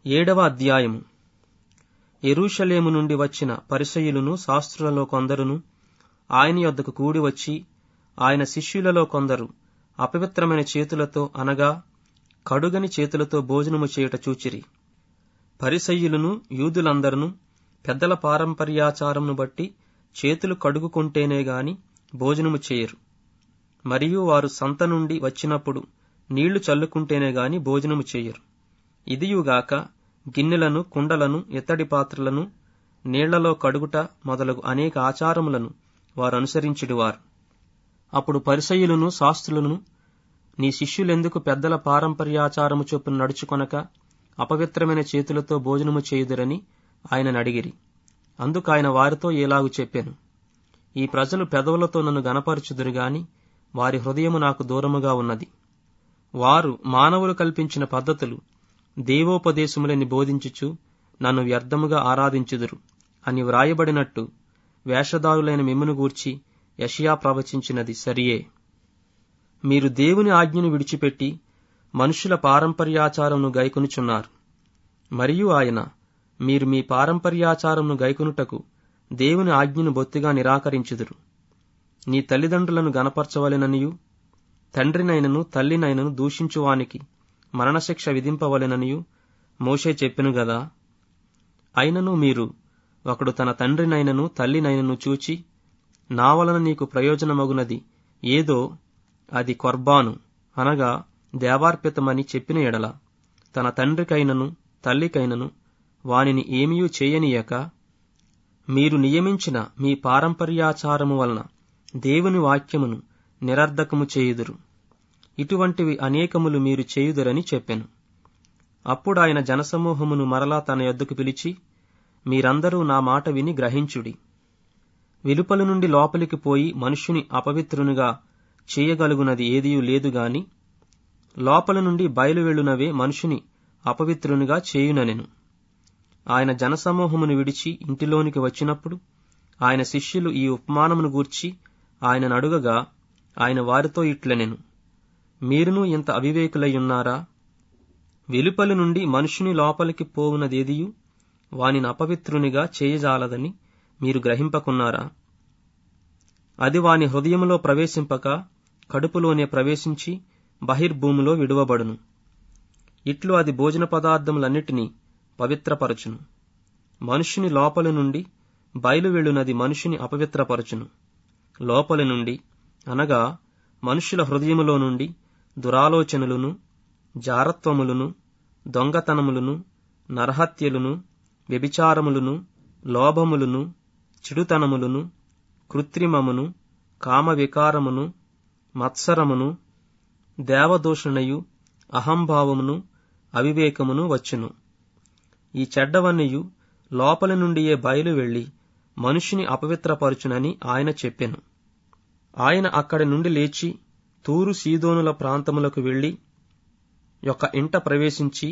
ఏడవ అధ్యాయము ఎరూషలేము నుండి వచ్చిన పరిసయులను శాస్త్రులలో కొందరును ఆయన యొద్దకు కూడి వచ్చి ఆయన శిష్యులలో కొందరు అపవిత్రమైన చేతులతో అనగా కడుగని చేతులతో భోజనము చేయుట చూచిరి పరిసయ్యులను యూదులందరూ పెద్దల పారంపర్యాచారమును బట్టి చేతులు కడుగుకుంటేనే గాని భోజనము చేయరు మరియు వారు సంత నుండి వచ్చినప్పుడు నీళ్లు చల్లుకుంటేనే గాని భోజనము చేయరు ఇదియుగాక గిన్నెలను కుండలను ఎత్తడి పాత్రలను నీళ్లలో కడుగుట మొదలగు అనేక ఆచారములను వారు అనుసరించుడివారు అప్పుడు పరిసయ్యులను శాస్త్రులను నీ శిష్యులెందుకు పెద్దల పారంపర్యాచారము చొప్పున నడుచుకొనక అపవిత్రమైన చేతులతో భోజనము చేయుదురని ఆయనను అడిగిరి అందుకు ఆయన వారితో ఏలాగు చెప్పాను ఈ ప్రజలు పెదవులతో నన్ను గనపరచుదురు గాని వారి హృదయము నాకు దూరముగా ఉన్నది వారు మానవులు కల్పించిన పద్ధతులు దేవోపదేశములని బోధించుచు నన్ను వ్యర్థముగా ఆరాధించుదురు అని వ్రాయబడినట్టు వేషధారులైన మిమ్మును గూర్చి యషయా ప్రవచించినది సరియే మీరు దేవుని ఆజ్ఞను విడిచిపెట్టి మనుషుల పారంపర్యాచారమును గైకొనుచున్నారు మరియు ఆయన మీరు మీ పారంపర్యాచారమును గైకొనుటకు దేవుని ఆజ్ఞను బొత్తిగా నిరాకరించుదురు నీ తల్లిదండ్రులను గనపరచవలెననియు తండ్రినైనను తల్లినైనను దూషించువానికి మరణశిక్ష విధింపవలెననియు మోషే చెప్పెను గదా అయినను మీరు ఒకడు తన తండ్రినైనను తల్లినైనను చూచి నా వలన నీకు ప్రయోజనమగునది ఏదో అది కొర్బాను అనగా దేవార్పితమని చెప్పిన ఎడల తన తండ్రికైనను తల్లికైనను వానిని ఏమీయూ చేయనీయక మీరు నియమించిన మీ పారంపర్యాచారము వలన దేవుని వాక్యమును నిరర్ధకము చేయుదురు ఇటువంటివి అనేకములు మీరు చేయుదురని చెప్పెను అప్పుడు ఆయన జనసమూహమును మరలా తన యొద్దకు పిలిచి మీరందరూ నా మాట విని గ్రహించుడి వెలుపల నుండి లోపలికి పోయి మనుష్యుని అపవిత్రునిగా చేయగలుగునది ఏదియూ లేదు గాని లోపల నుండి బయలువెళ్ళునవే మనుషుని అపవిత్రునిగా చేయుననెను ఆయన జనసమూహమును విడిచి ఇంటిలోనికి వచ్చినప్పుడు ఆయన శిష్యులు ఈ ఉపమానమును గూర్చి ఆయనను అడుగగా ఆయన వారితో ఇట్లనెను మీరును ఇంత అవివేకులయ్యున్నారా వెలుపలి నుండి మనుషుని లోపలికి పోవునదేదియు వానిని అపవిత్రునిగా చేయజాలదని మీరు గ్రహింపకున్నారా అది వాని హృదయములో ప్రవేశింపక కడుపులోనే ప్రవేశించి బహిర్భూమిలో విడువబడును ఇట్లు అది భోజన పదార్థములన్నిటినీ పవిత్రపరచును మనుషుని లోపలి నుండి బయలువెళ్ళునది మనుషుని అపవిత్రపరచును లోపలి నుండి అనగా మనుషుల హృదయములో నుండి దురాలోచనలును జారత్వములను దొంగతనములను నరహత్యలును వ్యభిచారములను లోభములను చెడుతనములను కృత్రిమమును కామవికారమును మత్సరమును దేవదూషణయు అహంభావమును అవివేకమును వచ్చును ఈ చెడ్డవన్నయు లోపలి నుండియే బయలు వెళ్లి మనుషుని అపవిత్రపరచునని ఆయన చెప్పెను ఆయన అక్కడి నుండి లేచి తూరు సీదోనుల ప్రాంతములకు వెళ్లి యొక్క ఇంట ప్రవేశించి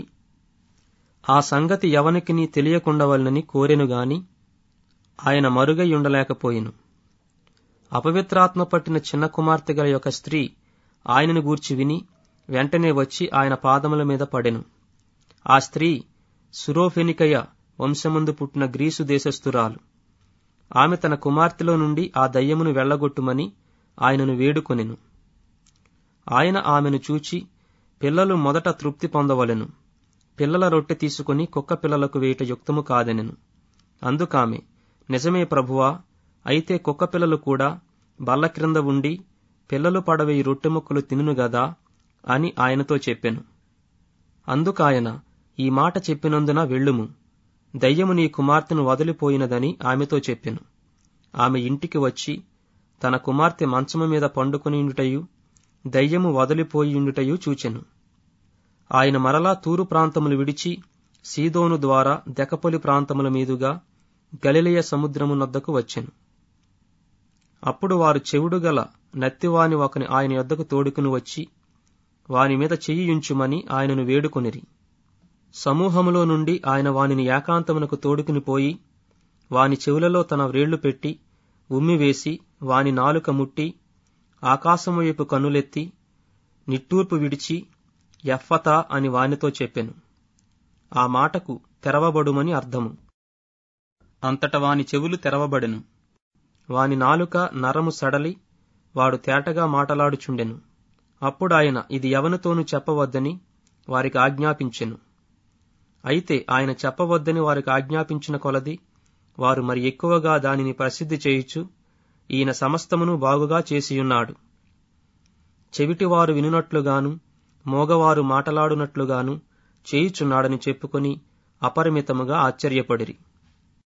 ఆ సంగతి ఎవనికిని తెలియకుండవలనని కోరెను గాని ఆయన మరుగై ఉండలేకపోయెను అపవిత్రాత్మ పట్టిన చిన్న కుమార్తె గల యొక్క స్త్రీ ఆయనను గూర్చి విని వెంటనే వచ్చి ఆయన పాదముల మీద పడెను ఆ స్త్రీ సురోఫెనికయ వంశమందు పుట్టిన గ్రీసు దేశస్థురాలు ఆమె తన కుమార్తెలో నుండి ఆ దయ్యమును వెళ్లగొట్టుమని ఆయనను వేడుకొనెను ఆయన ఆమెను చూచి పిల్లలు మొదట తృప్తి పొందవలెను పిల్లల రొట్టె తీసుకుని కుక్క పిల్లలకు వేయట యుక్తము కాదనెను అందుకామె నిజమే ప్రభువా అయితే కుక్క పిల్లలు కూడా బల్ల క్రింద ఉండి పిల్లలు పడవేయి రొట్టె ముక్కలు తినును గదా అని ఆయనతో చెప్పెను అందుకాయన ఈ మాట చెప్పినందున వెళ్ళుము దయ్యము నీ కుమార్తెను వదిలిపోయినదని ఆమెతో చెప్పెను ఆమె ఇంటికి వచ్చి తన కుమార్తె మంచము మీద పండుకొనియుండుటయు దయ్యము వదిలిపోయియుండుటయు చూచెను ఆయన మరలా తూరు ప్రాంతములు విడిచి సీదోను ద్వారా దెకపొలి ప్రాంతముల మీదుగా గలిలయ సముద్రము నొద్దకు వచ్చెను అప్పుడు వారు చెవుడు గల నత్తివాని ఒకని ఆయన యొద్దకు తోడుకుని వచ్చి వాని మీద చెయ్యియుంచుమని ఆయనను వేడుకొనిరి సమూహములో నుండి ఆయన వానిని ఏకాంతమునకు తోడుకుని పోయి వాని చెవులలో తన వ్రేళ్లు పెట్టి ఉమ్మివేసి వాని నాలుక ముట్టి ఆకాశము వైపు కన్నులెత్తి నిట్టూర్పు విడిచి ఎఫ్ఫతా అని వానితో చెప్పెను ఆ మాటకు తెరవబడుమని అర్థము అంతట వాని చెవులు తెరవబడెను వాని నాలుక నరము సడలి వాడు తేటగా మాటలాడుచుండెను అప్పుడాయన ఇది ఎవనితోనూ చెప్పవద్దని వారికి ఆజ్ఞాపించెను అయితే ఆయన చెప్పవద్దని వారికి ఆజ్ఞాపించిన కొలది వారు మరి ఎక్కువగా దానిని ప్రసిద్ధి చేయుచు ఈయన సమస్తమును బాగుగా చేసియున్నాడు చెవిటివారు వినునట్లుగాను మోగవారు మాటలాడునట్లుగాను చేయుచున్నాడని చెప్పుకొని అపరిమితముగా ఆశ్చర్యపడిరి